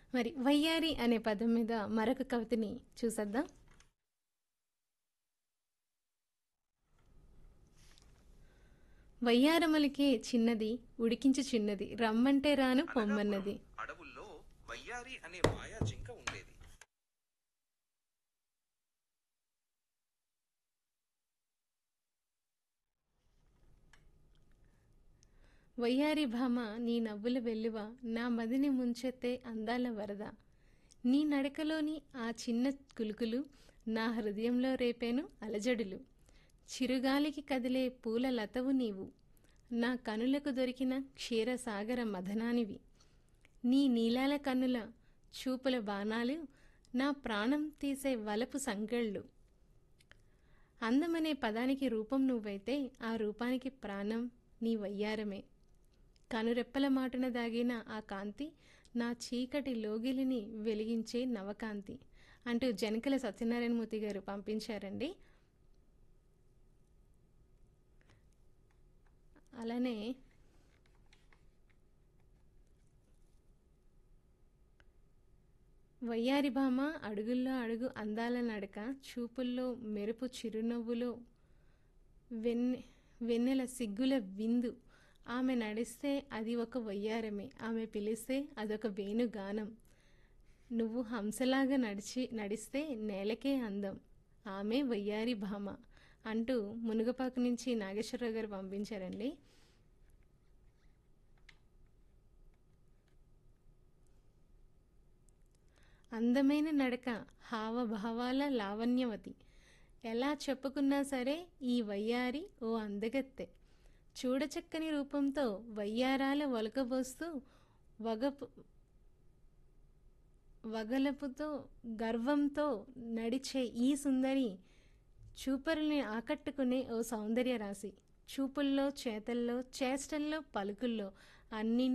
మరి వయ్యారి అనే పదం మీద మరొక కవితని చూసేద్దాం వయ్యారమలికే చిన్నది ఉడికించి చిన్నది రమ్మంటే రాను పొమ్మన్నది అడవుల్లో వయ్యారి అనే మాయా జింక ఉండేది వయ్యారి భామ నీ నవ్వుల వెల్లువ నా మదిని ముంచెత్తే అందాల వరద నీ నడకలోని ఆ చిన్న కులుకులు నా హృదయంలో రేపేను అలజడులు చిరుగాలికి కదిలే పూల లతవు నీవు నా కనులకు దొరికిన క్షీరసాగర మదనానివి నీ నీలాల కన్నుల చూపుల బాణాలు నా ప్రాణం తీసే వలపు సంగళ్ళు అందమనే పదానికి రూపం నువ్వైతే ఆ రూపానికి ప్రాణం నీ వయ్యారమే కనురెప్పల మాటున దాగిన ఆ కాంతి నా చీకటి లోగిలిని వెలిగించే నవకాంతి అంటూ జనకల సత్యనారాయణమూర్తి గారు పంపించారండి అలానే వయ్యారి భామ అడుగుల్లో అడుగు అందాల నడక చూపుల్లో మెరుపు చిరునవ్వులో వెన్నె వెన్నెల సిగ్గుల విందు ఆమె నడిస్తే అది ఒక వయ్యారమే ఆమె పిలిస్తే అదొక వేణుగానం నువ్వు హంసలాగా నడిచి నడిస్తే నేలకే అందం ఆమె వయ్యారి భామ అంటూ మునుగపాకు నుంచి నాగేశ్వరరావు గారు పంపించారండి అందమైన నడక హావభావాల లావణ్యవతి ఎలా చెప్పుకున్నా సరే ఈ వయ్యారి ఓ అందగత్తె చూడచక్కని రూపంతో వయ్యారాల ఒలకబోస్తూ వగపు వగలపుతో గర్వంతో నడిచే ఈ సుందరి చూపరుల్ని ఆకట్టుకునే ఓ సౌందర్య రాశి చూపుల్లో చేతల్లో చేష్టల్లో పలుకుల్లో అన్ని